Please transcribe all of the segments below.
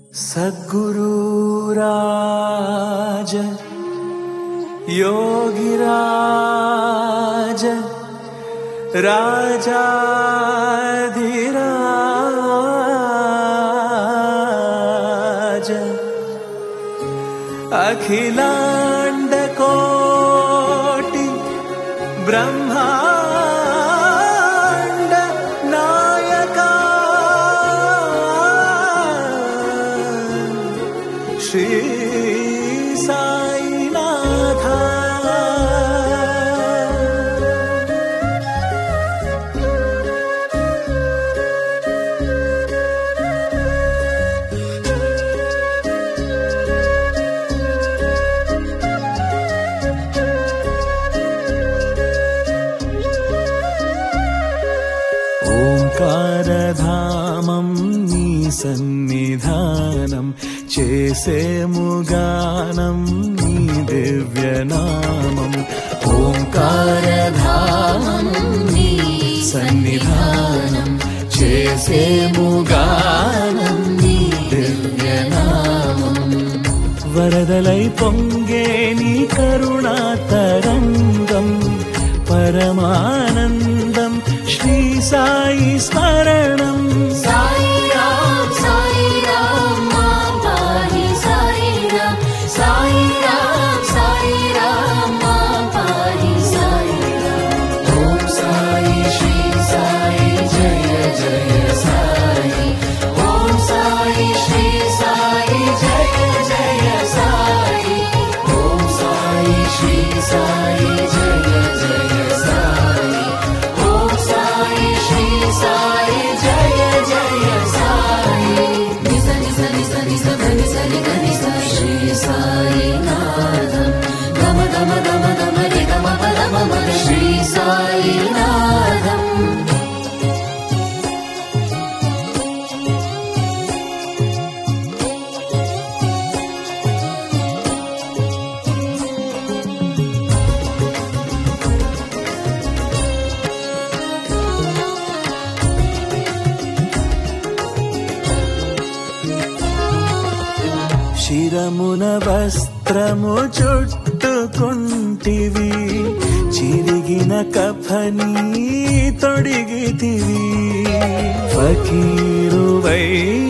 सद्गुरुराज योगिराज राजाधिराज अखिलाण्डकोटि ब्रह्माण्ड नायका श्री साईनाथ ఓంకారధామం నీ సన్నిధానం చేసేముగానం నీ దివ్యనామం ఓంకారధామం నీ సన్నిధానం చేసేముగానం నీ దివ్యనామం వరదలై పొంగే నీ కరుణా తరంగం పరమానందం శ్రీ సాయి స్మరణం సాయి రామ్ సాయి రామ్ మా పాహి సాయి రామ్ సాయి రామ్ సాయి రామ్ మా పాహి సాయి రామ్ ఓం సాయి శ్రీ సాయి జయ జయ సాయి ఓం సాయి శ్రీ సాయి జయ జయ సాయి ఓం సాయి శ్రీ సాయి జయ జయ సాయి ఓం సాయి శ్రీ సాయి జయ జయ సాయి నిస నిస నిస నిస ధని సరి గని స శ్రీ సాయి నాథం గమ గమ గమ గమ రి గమ పద మమ శ్రీ సాయి నాథం శిరమున వస్త్రము చుట్టుకుంటివి చిరిగిన కఫని తొడిగితివి ఫకీరువై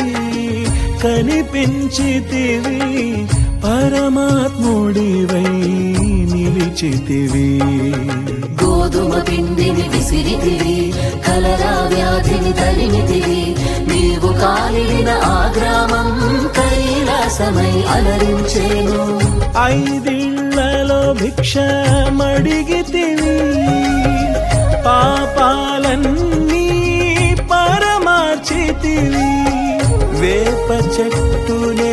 కనిపించితివి పరమాత్ముడివై నిలిచితివి గోధుమ పిండిని విసిరితివి కలరా వ్యాధిని తరిమితివి నీవు కాలిన ఆ గ్రామం కైలాసమై అలరించేను ఐదిళ్లలో భిక్ష మడిగితివి పాపాలన్నీ పరమార్చితివి వేప చెట్టునే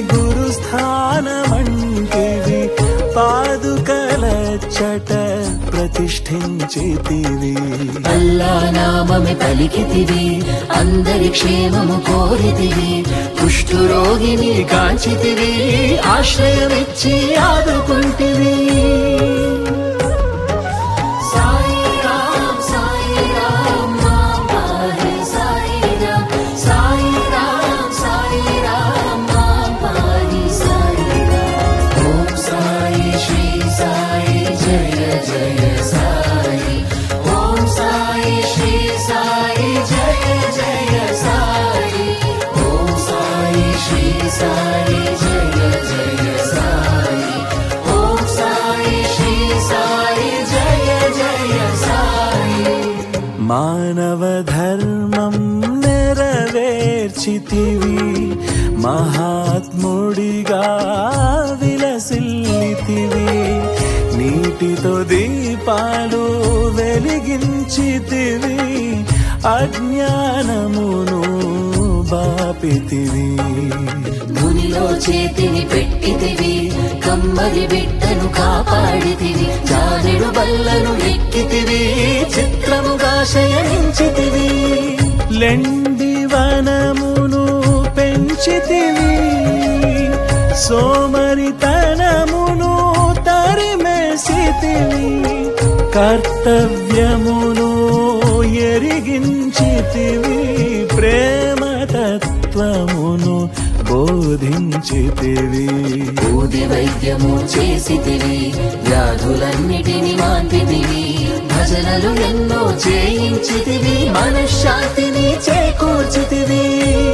గురుస్థానమంటివి పాదుకల చట ప్రతిష్ఠించితివి అల్లా నామమి పలికితివి అందరి క్షేమము కోరితివి కుష్ఠురోగిని కాంచితివి ఆశ్రయమిచ్చి ఆదుకుంటివి సాయి రామ్ సాయి రామ్ మా పాహి సాయి రామ్ సాయి రామ్ సాయి రామ్ మా పాహి సాయి రామ్ ఓం సాయి శ్రీ సాయి జయ జయ సాయి ఓం సాయి శ్రీ సాయి జయ జయ సాయి ఓం సాయి శ్రీ సాయి జయ జయ సాయి ఓం సాయి శ్రీ సాయి జయ జయ సాయి మానవ ధర్మం నెరవేర్చితివి మహాత్ముడిగా విలసిల్లితివి నీటితో దీపాలు వెలిగించితివి అజ్ఞానమును బాపితివి మునిలో చేతిని పెట్టితివి కమ్మరి బిడ్డను కాపాడితివి జానెడు బల్లను ఎక్కితివి చిత్రముగా శయనించితివి లెండి వనమును పెంచితివి సోమరితనమును తరిమేసితివి కర్తవ్యమును ఎరిగించితివి ప్రేమ తత్వమును బోధించితివి బూది వైద్యము చేసితివి వ్యాధులన్నిటిని మాన్పితివి భజనలు ఎన్నో చేయించితివి మనశ్శాంతిని చేకూర్చితివి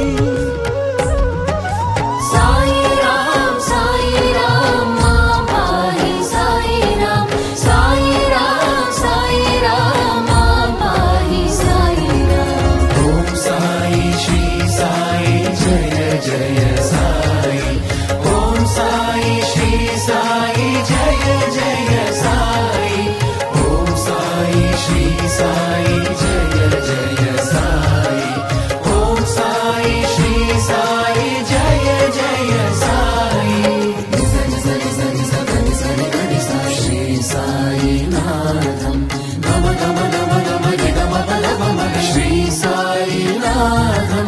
సాయి రామ్ సాయి రామ్ మా పాహి సాయి రామ్ సాయి రామ్ సాయి రామ్ మా పాహి సాయి రామ్ ఓం సాయి శ్రీ సాయి జయ జయ సాయి ఓం సాయి శ్రీ సాయి జయ జయ సాయి ఓం సాయి శ్రీ సాయి జయ జయ సాయి ఓం సాయి శ్రీ సాయి జయ జయ సాయి శ్రీ సాయి నాథం గమ గమ గమ గమ గమ పద గమ శ్రీ సాయి నాథం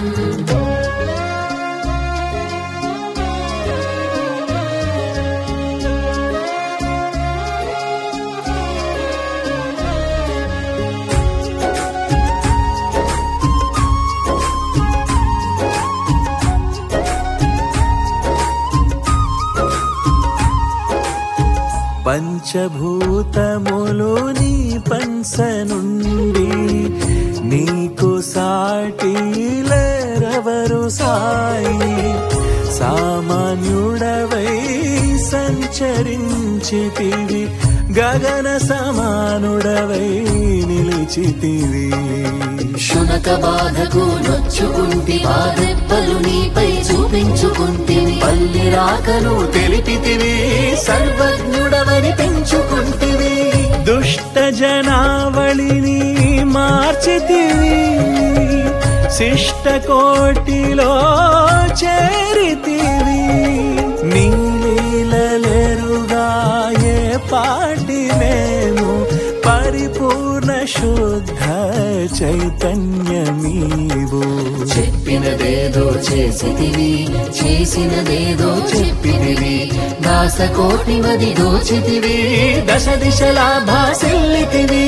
పంచభూతములు నీ పంస నుండి నీకు సాటిలెవరు సాయి సామాన్యుడవై సంచరించితివి గగన సమానుడవై నిలిచితివి శునక బాధకు నొచ్చుకుంటి బాధెప్పలు నీపై చూపించుకుంటివి పల్లి రాకను తెలిపితివి సర్వజ్ఞుడవని పెంచుకుంటివి దుష్ట జనావళిని మార్చితివి శిష్ట కోటిలో చేరితివి నీలీలెరుగా ఏ పాటి మేము పరిపూర్ణ శుద్ధ చైతన్యమీవు చెప్పినదేదో చేసితివి చేసినదేదో చెప్పితివి దాసకోటి మది దోచితివి దశ దిశలా భాసిల్లితివి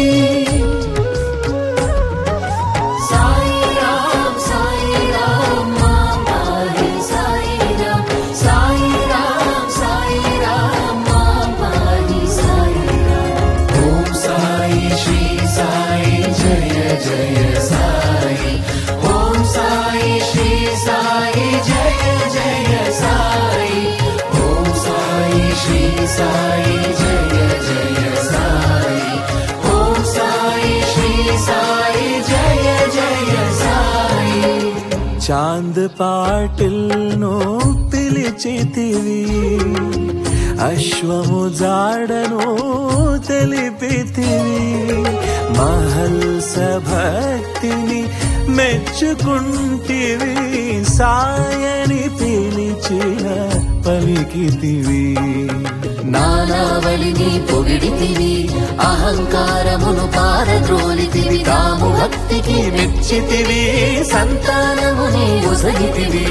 సాయి రామ్ సాయి రామ్ మా పాహి సాయి రామ్ సాయి రామ్ సాయి రామ్ మా పాహి సాయి రామ్ ఓం సాయి శ్రీ సాయి జయ జయ సాయి ఓం సాయి శ్రీ సాయి జయ జయ సాయి ఓం సాయి శ్రీ సాయి జయ జయ సాయి ఓం సాయి శ్రీ సాయి జయ జయ సాయి చాంద్ పాటిల్ను పిలిచితివి అశ్వము జాడను తెలిపితివి మహల్స భక్తిని మెచ్చుకుంటివి సాయని పిలిచిన పలికితివి నానావళిని పొగిడితివి అహంకారమును పారద్రోలితివి తాము భక్తికి మెచ్చితివి సంతానముని ఉసగితివి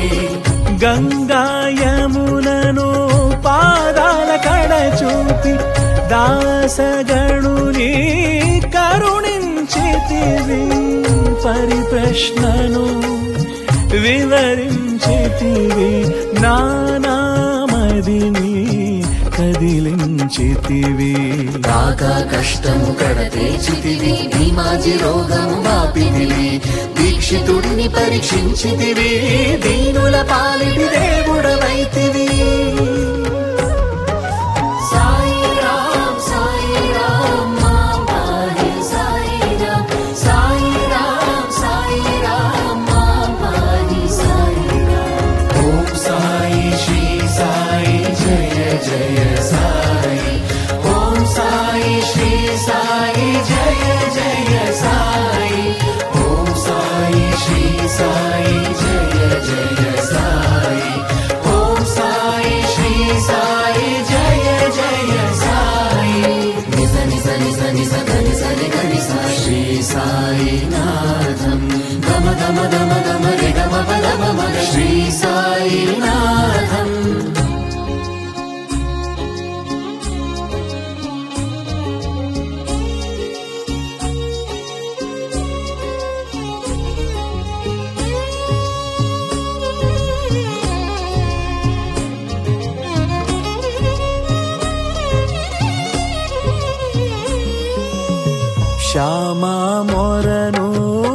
గంగాయమునను పాదాల కడ చూపి దాసగణుని కరుణించితివి పరిప్రశ్నను వివరించితివి నానామదిని కదిలించితివి రాక కష్టము కడతేచితివి భీమాజి రోగము బాపితివి దీక్షితుడిని పరీక్షించితివి దీనుల పాలిటి దేవుడవైతివి సాయి రామ్ సాయి రామ్ మా పాహి సాయి రామ్ సాయి రామ్ సాయి రామ్ మా పాహి సాయి రామ్ ఓం సాయి శ్రీ సాయి జయ జయ సాయి ఓం సాయి శ్రీ సాయి జయ జయ సాయి ఓం సాయి శ్రీ సాయి జయ జయ సాయి ఓం సాయి శ్రీ సాయి జయ జయ సాయి నిజ నిజ నిజ నిజ గని సరి గని సా శ్రీ సాయి నాథం గమ గమ గమ గమ రి గమ పద గమ శ్రీ సాయి నాథం శ్యామా మొరను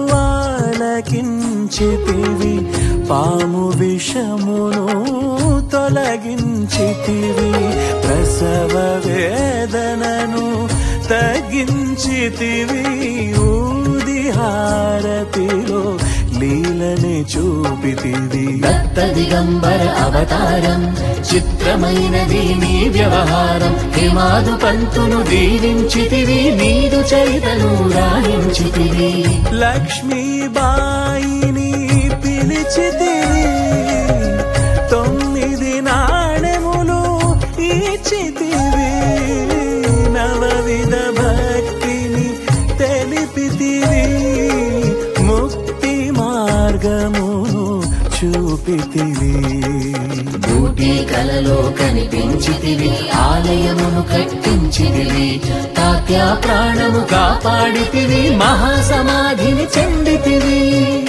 ఆలకించితివి పాము విషమును తొలగించితివి ప్రసవ వేదనను తగ్గించితివి ఊది హారతిలో లీలని చూపితివి దత్త దిగంబర అవతారం చిత్రమైనది నీ వ్యవహారం హిమాదు పంతును దీవించితివి నీదు చరితను రాయించితివి లక్ష్మీబాయిని పిలిచితివి తొమ్మిది నాణెములు ఇచ్చితివి నవవిధ భక్తిని తెలిపితివి ముక్తి మార్గమును చూపితివి బూటి కలలో కనిపించితివి ఆలయమును కట్టించితివి తాత్యా ప్రాణము కాపాడితివి మహాసమాధిని చెందితివి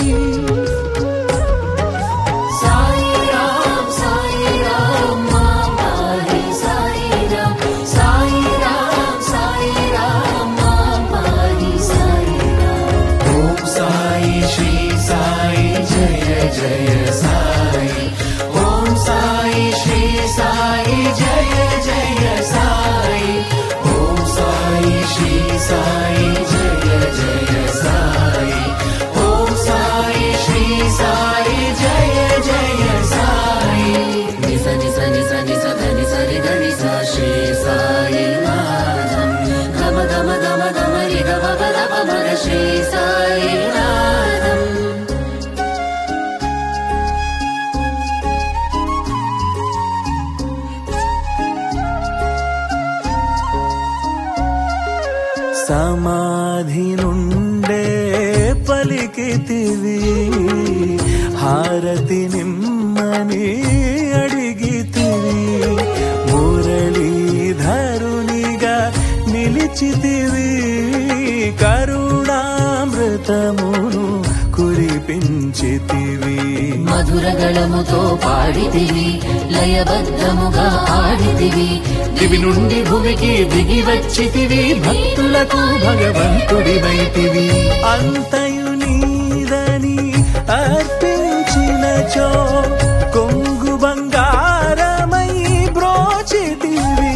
సాయి రామ్ సాయి రామ్ మా పాహి సాయి రామ్ సాయి రామ్ సాయి రామ్ మా పాహి సాయి రామ్ ఓం సాయి శ్రీ సాయి జయ జయ సాయి ఓం సాయి శ్రీ సాయి జయ జయ సాయి ఓం సాయి శ్రీ సాయి జయ జయ సాయి ఓం సాయి శ్రీ సాయి జయ జయ సాయి నిస నిస నిస నిస ధని సరి ధని స శ్రీ సాయి నాథం గమ గమ గమ గమ రి గమ గమ గమ శ్రీ సాయి నాథం సమాధి నుండే పలికితివి హారతి నిమ్మని అడిగితివి మురళీధరునిగా నిలిచితివి కరుణామృతమును కురిపించితివి మధురగళముతో పాడితివి లయబద్ధముగా ఆడితివి దివి నుండి భూమికి దిగి వచ్చితివి భక్తులకు భగవంతుడివైతివి అంతయు నీదని అర్పించినచో కొంగు బంగారమై బ్రోచితివి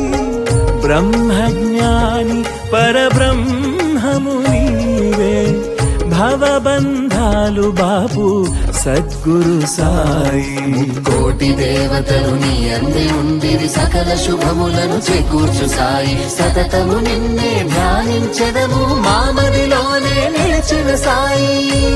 బ్రహ్మజ్ఞాని పరబ్రహ్మము నీవే భవబంధాలు బాపు సద్గురు సాయి కోటి దేవతలు నీ అంది ఉండిరి సకల శుభములను చేకూర్చు సాయి సతతము నిన్నే ధ్యానించెదము మామదిలోనే నిలిచిన సాయి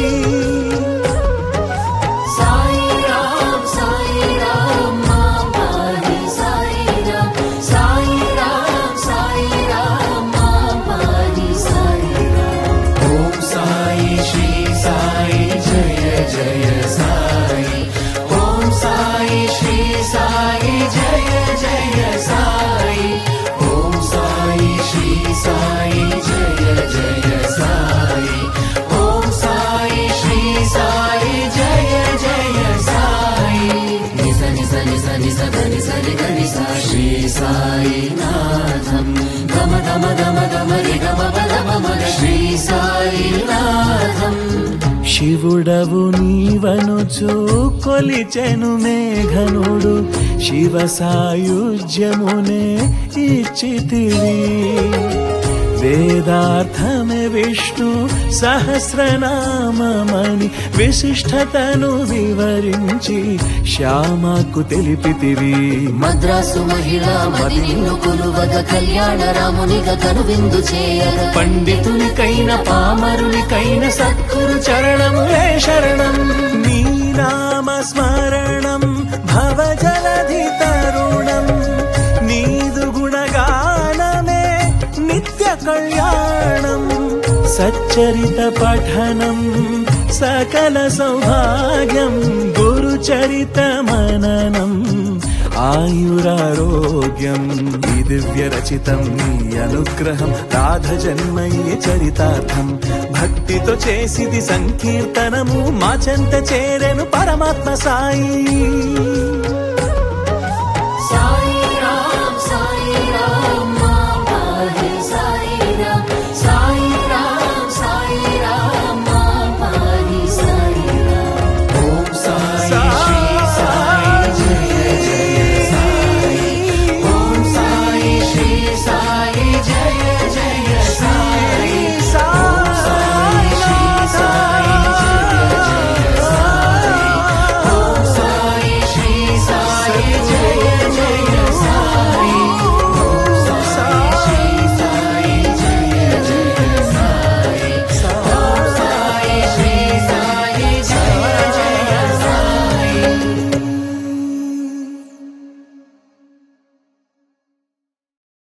సాయి రామ్ సాయి రామ్ మా పాహి సాయి రామ్ సాయి రామ్ సాయి రామ్ మా పాహి సాయి రామ్ ఓం సాయి శ్రీ సాయి జయ జయ సాయి ఓం సాయి శ్రీ సాయి జయ జయ సాయి ఓం సాయి శ్రీ సాయి జయ జయ సాయి ఓం సాయి శ్రీ సాయి జయ జయ సాయి నిస నిస నిస నిస ధని సరి ధని స శ్రీ సాయి నాథం గమ గమ గమ గమ రి గమ పద మమ శ్రీ సాయి నాథం శివుడవు నీవనుచు కొలిచెను మేఘనుడు శివ సాయుజ్యమునే ఇచ్చితివి వేదార్థమే విష్ణు సహస్రనామమని విశిష్టతను వివరించి శ్యామకు తెలిపితివి మద్రాసు మహిళ మది నిన్ను కొలువగ కళ్యాణ రామునిగా కనువిందు చేయగ పండితునికైన పామరునికైన సద్గురు చరణములే శరణం నీ నామ స్మరణం భవజలధి తరుణం నీదు గుణగానమే నిత్య కళ్యాణం సచ్చరిత పఠనం సకల సౌభాగ్యం గురుచరిత మననం ఆయురారోగ్యం ఈ దివ్య రచితం నీ అనుగ్రహం రాధ జన్మయ్య చరితార్థం భక్తితో చేసిది సంకీర్తనము మా చెంత చేరెను పరమాత్మ సాయి సాయి